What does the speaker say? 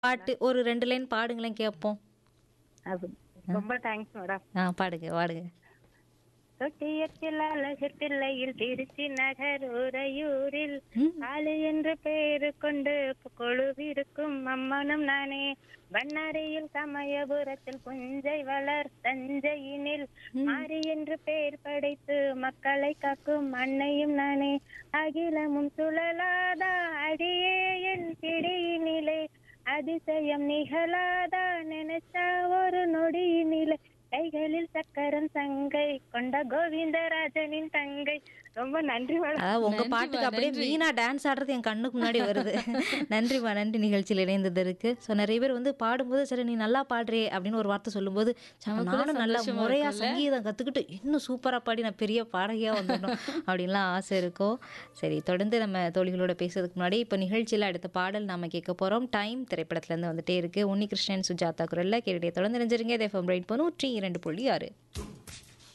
பாட்டு ஒரு ரெண்டு லைன் பாடுங்களேன் கேட்போம் அது ரொம்ப தேங்க்ஸ் மேடம் ஆ பாடுங்க பாடுங்க தொட்டியத்தில் அழகர் பிள்ளையில் திருச்சி நகர் உறையூரில் ம். ஆளு என்று பெயரு கொண்டு கொழுவிருக்கும் அம்மனும் நானே பண்ணாரியில் சமயபுரத்தில் புஞ்சை வளர் தஞ்சையினில் மாறி என்று பெயர் படைத்து மக்களை காக்கும் அன்னையும் நானே அகிலமும் சுழலாதா அடியே என் பிடியினிலே அதிசயம் நிகழாதா நினைச்சா ஒரு நொடியினிலே கைகளில் சக்கரம் சங்கை கொண்ட கோவிந்தராஜனின் தங்கை ரொம்ப நன்றி மேடம் அதாவது உங்க பாட்டுக்கு அப்படியே வீணா டான்ஸ் ஆடுறது என் கண்ணுக்கு முன்னாடி வருது நன்றிம்மா நன்றி நிகழ்ச்சியில் இணைந்ததற்கு ஸோ நிறைய பேர் வந்து பாடும்போது சரி நீ நல்லா பாடுறே அப்படின்னு ஒரு வார்த்தை சொல்லும்போது சரி, நமக்கு கூட நானும் நல்லா சந்தோஷமா முறையா இருக்கும்ல? சங்கீதம் கத்துக்கிட்டு இன்னும் சூப்பரா பாடி நான் பெரிய பாடகியா வந்துடணும் அப்படின்லாம் ஆசை இருக்கும் சரி தொடர்ந்து நம்ம தோழிகளோட பேசுறதுக்கு முன்னாடி இப்போ நிகழ்ச்சியில் அடுத்த பாடல் நாம கேட்க போறோம் டைம் திரைப்படத்துல இருந்து வந்துட்டே இருக்கு உன்னிகிருஷ்ணன் சுஜாதா குரல்ல கேட்டுட்டே தொடர்ந்து நினைஞ்சிருங்க எஃப்எம் ரைட் நூற்றி இரண்டு புள்ளி ஆறு